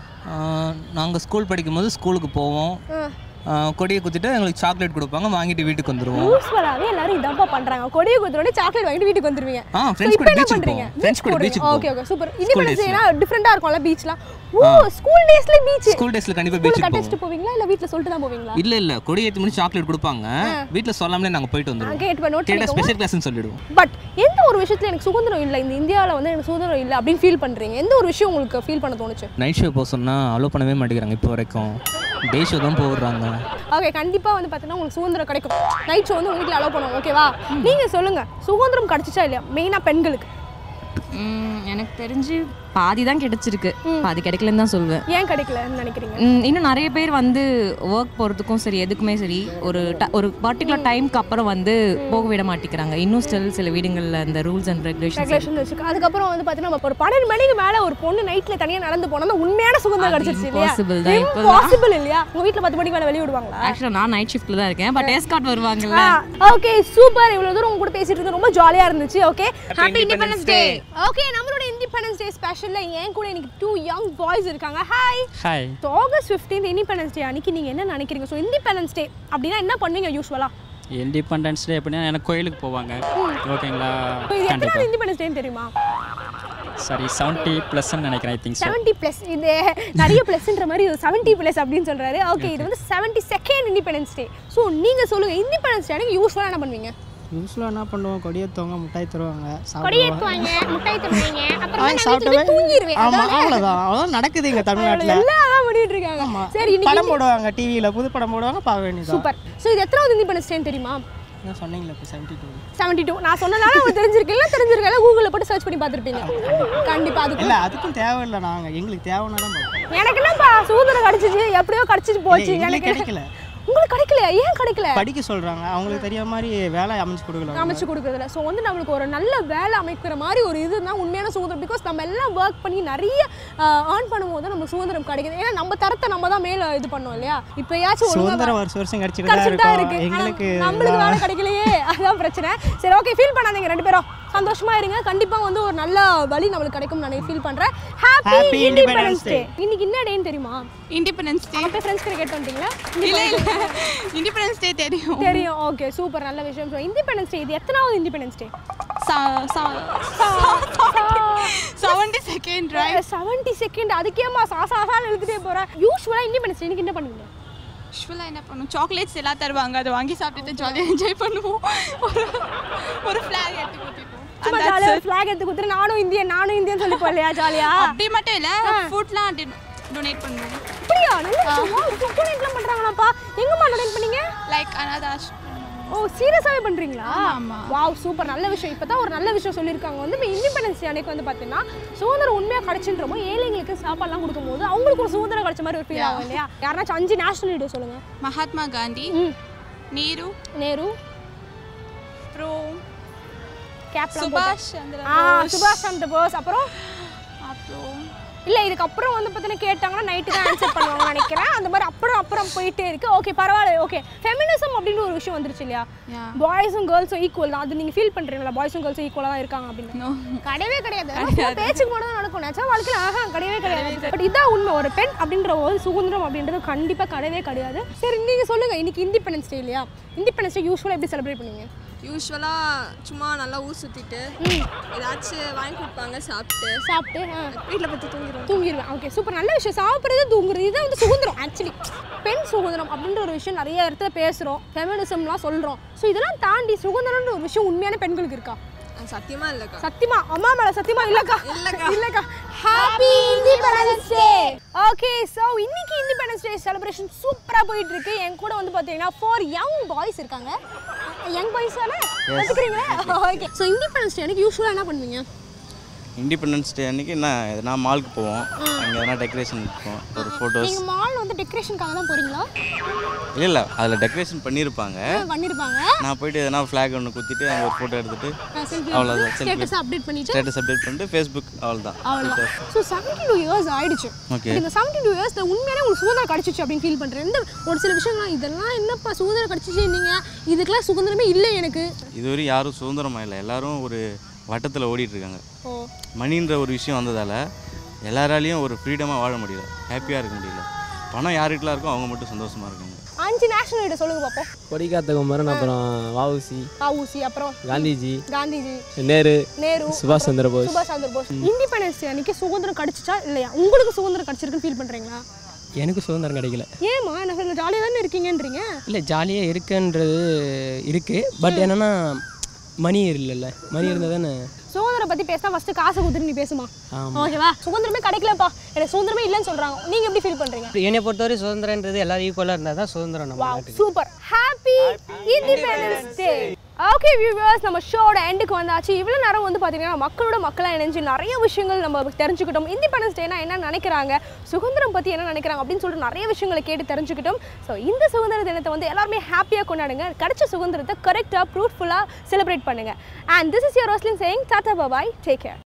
நாங்கள் ஸ்கூல் படிக்கும்போது ஸ்கூலுக்கு போவோம் ஆ, கொடியை குத்திட்டு எங்களுக்கு சாக்லேட் கொடுப்பாங்க வாங்கிட்டு வீட்டுக்கு வந்துடுவோம் யூஸ்வலாகவே எல்லாரும் இதான்ப்பா பண்றாங்க கொடியை குத்துறோட சாக்லேட் வாங்கிட்டு வீட்டுக்கு வந்துருவீங்க ஆ, So, friends இப்போ கூட என்ன beach க்கு பண்றீங்க போவோம். Friends கூட beach க்கு ஓகே போவோம். Okay super School independence days ல. டேனா டிஃப்ரெண்டா இருக்கும்ல பீச்லாம் ஓ ஸ்கூல் டேஸ்ல பீச் ஸ்கூல் டேஸில் கண்டிப்பாக ஸ்கூல் பீச்சுக்கு கட்டச்சிட்டு போவோம் போவீங்களா இல்ல வீட்ல சொல்லிட்டு தான் போவீங்களா இல்லை இல்லை கொடி ஏற்றி முடிச்சு சாக்லேட் கொடுப்பாங்க வீட்டில் சொல்லாமலே நாங்கள் போயிட்டு வந்துடுவோம் கேட் பண்ணி நோட் கேட்டால் பண்ணிக்கோங்க ஸ்பெஷல் கிளாஸ்னு சொல்லிடுவோம் பட் எந்த ஒரு விஷயத்துல எனக்கு சுதந்திரம் இல்லை இந்த இந்தியாவில் வந்து எனக்கு சுதந்திரம் இல்லை அப்படின்னு ஃபீல் பண்றீங்க எந்த ஒரு விஷயம் உங்களுக்கு ஃபீல் பண்ண தோணுச்சு நைட் ஷோ போக சொன்னால் அலோவ் பண்ணவே மாட்டேங்கிறாங்க இப்போ வரைக்கும் டே ஷோ தான் போடுறாங்க ஓகே கண்டிப்பா வந்து பார்த்தீங்கன்னா உங்களுக்கு சுதந்திரம் கிடைக்கும் நைட் ஷோ வந்து உங்க வீட்டில் அலோவ் பண்ணுவோம் ஓகேவா நீங்க சொல்லுங்க சுதந்திரம் கிடைச்சிச்சா இல்லையா மெயினா பெண்களுக்கு ம், எனக்கு தெரிஞ்சு பாதி தான் கிடைச்சிருக்கு பாதி கிடைக்கலன்னு தான் சொல்லுவேன் ஏன் கிடைக்கலன்னு நினைக்கிறீங்க ம், இன்னும் நிறைய பேர் வந்து ஒர்க் போகிறதுக்கும் சரி எதுக்குமே சரி ஒரு ட- ஒரு பர்டிகுலர் டைம்க்கு அப்புறம் வந்து போக விட மாட்டேங்கிறாங்க இன்னும் ஸ்டில் சில வீடுங்களில் அந்த ரூல்ஸ் அண்ட் ரெகுலேஷன்ஸ் ரெகுலேஷன் வச்சுக்க அதுக்கப்புறம் வந்து பார்த்தீங்கன்னா நம்ம ஒரு பன்னெண்டு மணிக்கு மேலே ஒரு பொண்ணு நைட்டில் தனியாக நடந்து போனா உண்மையான சுதந்திரம் அது கிடைச்சிருச்சு இல்லையா impossible தான் இப்போல்லாம். பாசிபிள் இல்லையா உங்க வீட்டில் பத்து மணிக்கு மேலே வெளிய விடுவாங்களா ஆக்சுவலாக நான் நைட் ஷிஃப்ட்டில் தான் இருக்கேன் பட் எஸ்கார்ட் வருவாங்கல்ல ஓகே சூப்பர் இவ்வளவு தூரம் உங்க கூட பேசிட்டு இருந்தது ரொம்ப ஜாலியா இருந்துச்சு okay happy Independence independence day okay நம்மளோட இண்டிபெண்டன்ஸ் டே ஸ்பெஷல்ல என் கூட இன்னைக்கு டூ யங் பாய்ஸ் இருக்காங்க hi hi so August fifteen independence day அன்னைக்கு நீங்க என்ன நினைக்கிறீங்க ஸோ இண்டிபெண்டன்ஸ் டே அப்படின்னா என்ன பண்ணுவீங்க யூஸ்வலா இண்டிபெண்டன்ஸ் டே அப்படின்னா எனக்கு கோயிலுக்கு போவாங்க ஓகேங்களா இது எத்தனை கண்டிப்பாக இண்டிபெண்டன்ஸ் டேன்னு தெரியுமா சரி செவன்ட்டி ப்ளஸ்ன்னு நினைக்கிறேன் I think so seventy plus இது நிறைய ப்ளஸ்ன்ற மாதிரி செவன்ட்டி ப்ளஸ் அப்படின்னு சொல்றாரு ஓகே இது வந்து seventy second independence day so நீங்க சொல்லுங்க இண்டிபெண்டன்ஸ் டே அன்னைக்கு யூஸ்வலாக என்ன பண்ணுவீங்க யூஸ்வலாக என்ன பண்ணுவோம் கொடியேற்றுவாங்க மிட்டாய் தருவாங்க கொடியேற்றுவாங்க முட்டாய் தருவீங்க அப்புறம் ஆ, நான் வீட்டுல சாப்பிட்டவே போய் தூங்கிடுவேன் ஆமாம் அதானே? அவ்வளோதான் அவ்வளோதான் நடக்குது இங்கே தமிழ்நாட்டில் எல்லாம் அதான் பண்ணிட்டு இருக்காங்க சரி படம் இன்னைக்கு போடுவாங்க டிவியில் புது படம் போடுவாங்க பார்க்க வேண்டியது சூப்பர் ஸோ இது எத்தனாவது இண்டிபெண்டன்ஸ் டே தெரியுமா என்ன சொன்னீங்களே இப்போ செவன்ட்டி டூ செவன்ட்டி டூ நான் சொன்னனால உங்களுக்கு தெரிஞ்சிருக்கல தெரிஞ்சிருக்கல கூகுளில் போட்டு சர்ச் பண்ணி பார்த்துருப்பீங்க கண்டிப்பா அதுக்கு இல்லை அதுக்கும் தேவையில்லை நாங்கள் எங்களுக்கு தேவைன்னா தான் பார்ப்போம் எனக்கு என்னப்பா சுதந்திரம் கிடைச்சிச்சு எப்படியோ கிடைச்சிட்டு போச்சு இல்லை, எங்களுக்கு எனக்கு கிடைக்கல உங்களுக்கு கிடைக்கலையா ஏன் கிடைக்கல படிக்க சொல்கிறாங்க அவங்களுக்கு தெரியாத மாதிரி வேலை அமைச்சு கொடுக்கல அமைச்சு கொடுக்குறதுல ஸோ வந்து நம்மளுக்கு ஒரு நல்ல வேலை அமைக்கிற மாதிரி ஒரு இதுதான் உண்மையான சுதந்திரம் பிகாஸ் நம்ம எல்லாம் ஒர்க் பண்ணி நிறைய ஏர்ன் பண்ணும்போது தான் நமக்கு சுதந்திரம் கிடைக்குது ஏன்னா நம்ம தரத்தை நம்ம தான் மேலே இது பண்ணோம் இல்லையா இப்போயாச்சும் ஒழுங்கா சுதந்திரம் வருஷம் வருஷம் கிடைச்சிட்டு தான் கிடைச்சிட்டு தான் இருக்கும் இருக்கு ஆனா எங்களுக்கு நம்மளுக்கு வேலை கிடைக்கலையே அதான் பிரச்சனை சரி ஓகே ஃபீல் பண்ணாதீங்க ரெண்டு பேரும் சந்தோஷமா இருங்க கண்டிப்பா வந்து ஒரு நல்ல வழி நம்மளுக்கு கிடைக்கும் நான் ஃபீல் பண்றேன் happy Happy independence Independence day Day. இன்னைக்கு என்ன டேன்னு தெரியுமா இண்டிபெண்டன்ஸ் டே அப்போ ஃப்ரெண்ட்ஸ் கிட்ட கேட்டு வந்துட்டீங்களா இல்ல இல்ல இண்டிபெண்டன்ஸ் டே தெரியும் தெரியும் ஓகே சூப்பர் நல்ல விஷயம் ஸோ இண்டிபெண்டன்ஸ் டே இது எத்தனாவது independence day seventy second seventy second அதுக்கேமா சா சாசான்னு எழுதிட்டே போகிறேன் யூஸ்வலாக இண்டிபெண்டன்ஸ் இன்னைக்கு என்ன பண்ணுவீங்க யூஸ்வலாக என்ன பண்ணுவோம் சாக்லேட்ஸ் எல்லாம் தருவாங்க அதை வாங்கி சாப்பிட்டுட்டு ஜாலியாக என்ஜாய் பண்ணுவோம் ஒரு ஒரு ஃப்ளாக் எடுத்து கொடுத்துப்போம் சும்மா ஜாலியாக ஃப்ளாக் எடுத்து கொடுத்துட்டு நானும் இந்தியன் நானும் இந்தியன் சொல்லி போகலையா ஜாலியா அப்படி மட்டும் இல்லை ஃபுட்லாம் டொனேட் பண்ணுவோம் அப்படியா நல்ல விஷயமா டொனேட்லாம் பண்ணுறாங்களாப்பா எங்கம்மா டொனேட் பண்ணீங்க லைக் அனாதாஷ் ஓ சீரியஸாகவே பண்ணுறீங்களா வாவ் சூப்பர் நல்ல விஷயம் இப்போ தான் ஒரு நல்ல விஷயம் சொல்லியிருக்காங்க வந்து இப்போ இண்டிபெண்டன்ஸ் டே அன்னைக்கு வந்து பார்த்தீங்கன்னா சுதந்திரம் உண்மையாக கிடச்சுன்றமோ ஏழைங்களுக்கு சாப்பாடுலாம் கொடுக்கும்போது அவங்களுக்கு ஒரு சுதந்திரம் கிடைச்ச மாதிரி ஒரு ஃபீல் ஆகும் இல்லையா யாருனாச்சும் அஞ்சு நேஷனல் லீடர் சொல்லுங்க மகாத்மா காந்தி நேரு நேரு அப்புறம் கேப்லாம் சுபாஷ் போட்டு. சந்திர ஆ போஸ். சுபாஷ் சந்திர போஸ் அப்புறம் அப்புறம் இல்லை இதுக்கப்புறம் வந்து பார்த்தீங்கன்னா கேட்டாங்கன்னா நைட்டு தான் ஆன்சர் பண்ணுவாங்கன்னு நினைக்கிறேன் அந்த மாதிரி அப்புறம் அப்புறம் போயிட்டே இருக்கு ஓகே பரவாயில்ல ஓகே ஃபெமினிசம் அப்படின்னு ஒரு விஷயம் வந்துருச்சு இல்லையா பாய்ஸும் கேர்ள்ஸும் ஈக்குவல் தான் அது நீங்கள் ஃபீல் பண்ணுறீங்களா பாய்ஸும் கேர்ள்ஸும் ஈக்குவலாக தான் இருக்காங்க அப்படின்னு கிடையவே கிடையாது கிடையாது. பேச்சுக்கு மட்டும் தான் நடக்கும் நினச்சா வாழ்க்கையில் ஆஹா கிடையவே கிடையாது பட் இதான் உண்மை ஒரு பெண் அப்படின்ற ஒரு சுதந்திரம் அப்படின்றது கண்டிப்பாக கிடையவே கிடையாது சரி நீங்கள் சொல்லுங்கள் இன்னைக்கு இண்டிபெண்டன்ஸ் டே இல்லையா இண்டிபெண்டன்ஸ் டே யூஸ்வலாக எப்படி செலிப்ரேட் பண்ணுவீங்க யூஸ்வலாக சும்மா நல்லா ஊர் சுற்றிட்டு ஏதாச்சும் வாங்கி கொடுப்பாங்க சாப்பிட்டு சாப்பிட்டு வீட்டில் பற்றி தூங்கிடுவோம் தூங்கிடுவேன் ஓகே சூப்பர் நல்ல விஷயம் சாப்பிட்றது தூங்குறது இதுதான் வந்து சுதந்திரம் ஆக்சுவலி பெண் சுதந்திரம் அப்படின்ற ஒரு விஷயம் நிறைய இடத்துல பேசுகிறோம் ஃபெமினிசம்லாம் சொல்கிறோம் ஸோ இதெல்லாம் தாண்டி சுதந்திரம்ன்ற ஒரு விஷயம் உண்மையான பெண்களுக்கு இருக்கா சத்தியமா இல்லைக்கா சத்தியமா அம்மா மேல சத்தியமா இல்லக்கா இல்லக்கா. இல்லக்கா happy independence day okay so இன்னைக்கு இண்டிபெண்டன்ஸ் டே செலிப்ரேஷன் சூப்பரா போயிட்டு இருக்கு என் கூட வந்து பாத்தீங்கன்னா ஃபோர் யங் பாய்ஸ் இருக்காங்க யங் பாய்ஸ் தானே கத்துக்கிறீங்களா ஓகே ஸோ இண்டிபெண்டன்ஸ் டே அன்னைக்கு யூஸ்வலாக என்ன பண்ணுவீங்க இண்டிபெண்டன்ஸ் டே அன்னைக்கு என்ன எதனா மாலுக்கு போவோம் அங்கே எதனா டெக்கரேஷன் இருக்கும் ஒரு ஃபோட்டோஸ் நீங்க மால் வந்து டெக்கரேஷனுக்காக தான் போறீங்களா இல்லை இல்லை அதில் டெக்கரேஷன் பண்ணியிருப்பாங்க ஆ, பண்ணிருப்பாங்க நான் போயிட்டு எதனா ஃப்ளாக் ஒன்று குத்திட்டு அங்கே ஒரு ஃபோட்டோ எடுத்துட்டு selfie அவ்வளோதான் எடுத்து status update பண்ணிட்டு? ஸ்டேட்டஸ் அப்டேட் பண்ணிட்டு ஃபேஸ்புக் அவ்வளோதான் அவ்வளோதான் ஸோ செவன்டி டூ இயர்ஸ் ஆயிடுச்சு Okay. But இந்த செவன்டி டூ இயர்ஸ் உண்மையான உங்களுக்கு சுதந்திரம் கிடச்சிச்சு அப்படின்னு ஃபீல் பண்ணுறேன் இந்த ஒரு சில விஷயங்கள்லாம் இதெல்லாம் என்னப்பா சுதந்திரம் கிடச்சிச்சு நீங்கள் இதுக்கெல்லாம் சுதந்திரமே இல்லை எனக்கு இதுவரை யாரும் சுதந்திரமாக இல்லை எல்லாரும் ஒரு வட்டத்தில் ஓடிட்டு இருக்காங்க ஓ மணின்ற ஒரு விஷயம் வந்ததால் எல்லாராலையும் ஒரு ஃப்ரீடமாக வாழ முடியல ஹாப்பியாக இருக்க முடியல பணம் யாருக்கெல்லாம் இருக்கோ அவங்க மட்டும் சந்தோஷமாக இருக்காங்க அஞ்சு நேஷனல் லீடர் சொல்லுங்க பார்ப்போம் கொடிக்காத்த குமரன் அப்புறம் வஉசி காவூசி அப்புறம் காந்திஜி காந்திஜி நேரு நேரு சுபாஷ் சந்திர போஸ் சுபாஷ் சந்திர போஸ் இண்டிபெண்டன்ஸ் டே அன்னைக்கு சுதந்திரம் கிடைச்சிச்சா இல்லையா உங்களுக்கு சுதந்திரம் கிடைச்சிருக்குன்னு ஃபீல் பண்ணுறீங்களா எனக்கு சுதந்திரம் கிடைக்கல ஏமா என்ன சொல்ல ஜாலியாக தானே இருக்கீங்கன்றீங்க இல்லை ஜாலியாக இருக்குன்றது இருக்குது பட் என்னென்னா மணி இல்லைல்ல மணி இருந்தால் தானே சுதந்திரம் பற்றி பேசினா ஃபஸ்ட்டு காசை கொடுத்துட்டு நீ பேசுமா ஆமாம் ஓகேவா சுதந்திரமே கிடைக்கலப்பா எனக்கு சுதந்திரமே இல்லைன்னு சொல்கிறாங்க நீங்கள் எப்படி ஃபீல் பண்ணுறீங்க என்னை பொறுத்தவரை சுதந்திரன்றது எல்லாரும் ஈக்குவலாக இருந்தால் தான் சுதந்திரம் நம்ம நாட்டுக்கு super happy independence day okay viewers நம்ம ஷோட எண்டுக்கு வந்தாச்சு இவ்வளோ நேரம் வந்து பார்த்தீங்கன்னா மக்களோட மக்களாக இணைஞ்சு நிறைய விஷயங்கள் நம்ம தெரிஞ்சுக்கிட்டோம் இண்டிபெண்டன்ஸ் டேனா என்ன நினைக்கிறாங்க சுதந்திரம் பற்றி என்ன நினைக்கிறாங்க அப்படின்னு சொல்லிட்டு நிறைய விஷயங்களை கேட்டு தெரிஞ்சுக்கிட்டோம் ஸோ இந்த சுதந்திர தினத்தை வந்து எல்லாருமே ஹாப்பியாக கொண்டாடுங்க கிடைச்ச சுதந்திரத்தை கரெக்டாக ப்ரூட்ஃபுல்லாக செலிப்ரேட் பண்ணுங்க and this is your Roslin saying tata bye bye take care